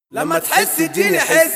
لما تحس اديني حس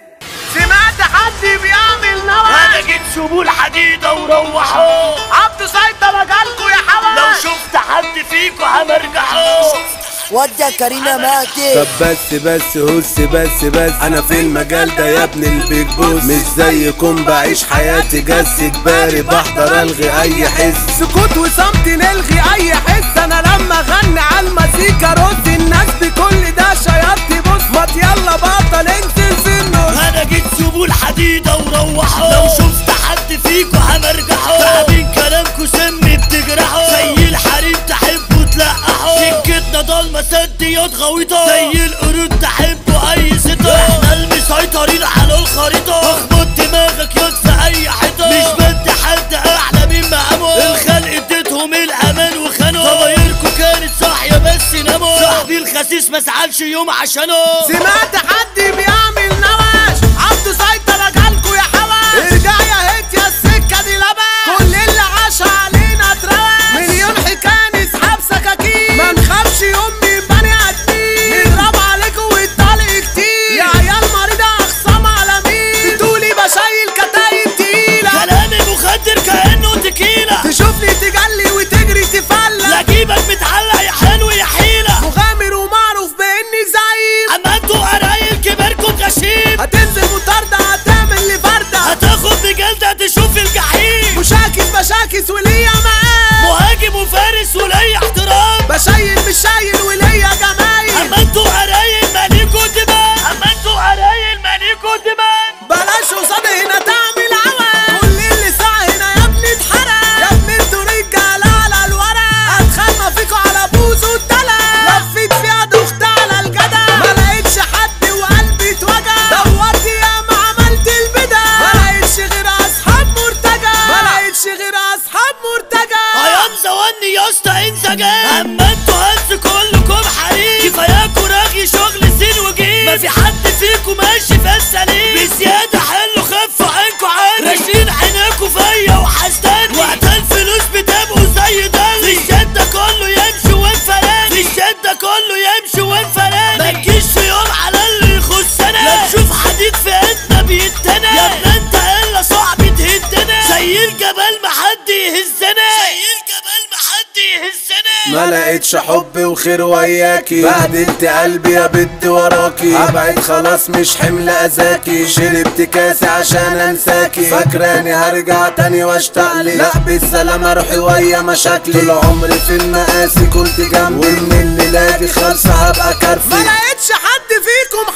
سمعت حد بيعمل نوى انا جيت سيبوا الحديدة وروحوا عبد سيطرة جالكوا يا حوا لو شفت حد فيكوا همرجحوا ودي كريمة ماتت طب بس بس هس بس بس انا في المجال ده يا ابن البيج بوس مش زيكم بعيش حياتي جس اجباري بحضر الغي اي حس سكوت وصمت نلغي اي حس انا لما اغني على المزيكا رد الناس بكل ده شياطي بص ما يلا بطل انزل في النص انا جيت سيبوا الحديدة وروحوا لو شفت حد فيكوا همرجحوا تعبين كلامكوا سم بتجرحوا زي الحريم تحبوا تلقحوا سكتنا ضلمة سديات غويطة زي القرود تحبوا اي ستة احنا المسيطرين على الخريطة اخبط دماغك ياض في اي حيطة مش بدي حد اعلى من مقامه الخلق اديتهم الامان وخانوا ضمايركوا كانت صاحية بس ناموا صاحبي الخسيس ما زعلش يوم عشانه سمعت حد بيعمل نواش عبد سيطرة جالكوا يا حوا ارجع يا هيت يا السكة دي لبن كل اللي عاش علينا اتروش مليون حكاية نسحب سكاكين ما نخافش يوم من بني ادمين نضرب عليكوا والطلق كتير يا عيال مريضة اخصام على مين بتقولي بشايل كتايب تقيلة كلامي مخدر كأنه تكيلة تشوفني تجلي وتجري تفلق لا جيبك متعلق يا حلو يا حيلة مغامر ومعروف باني زعيم اما انتوا قرايل كبركم غشيم هتنزل مطاردة هتعمل لي فردة هتاخد بجلدة تشوف الجحيم مشاكس بشاكس وليا مقام مهاجم وفارس وليا احترام بشايل مش شايل وليا جمايل اما انتوا قرايل ماليكوا دماء اما انتوا قرايل ماليكوا دماء بلاش قصاد هنا تعمل عوام كل اللي ساعة هنا يا ابني اتحرق يا ابني انتوا رجالة على الورق اتخانق فيكوا على بوز والدلع لفيت فيها دخت على الجدع ما لقيتش حد وقلبي اتوجع دورت يا ما عملت البدع ما لقيتش غير اصحاب مرتجع ما لقيتش غير اصحاب مرتجع ايام زواني يا اسطى انسجام اما انتوا هز كلكم حريم كفاياكوا رغي شغل سين وجيم ما في حد فيكم ماشي في السليم بزيادة حلو خفوا عينكوا عادي راشين عينيكوا فيا وحسداني وقت الفلوس بتبقوا زي ده في الشدة كله يمشي وانفراني في الشدة كله يمشي وانفراني ما تجيش في يوم على اللي يخصنا لا تشوف حديد في ايدنا بيدنا يا ابن انت الا صعب تهدنا زي الجبل ما حد يهزنا زي الجبل ما حد يهزنا ما لقيتش حب وخير وياكي بهدلت قلبي يا بنت وراكي ابعد خلاص مش حمل اذاكي شربت كاسي عشان انساكي فاكراني هرجع تاني واشتاق لي لا بالسلامة روحي ويا مشاكلي طول عمري في المقاسي كنت جنبي ومن الليلة دي خالصة هبقى ما كرفي لقيتش حد فيكم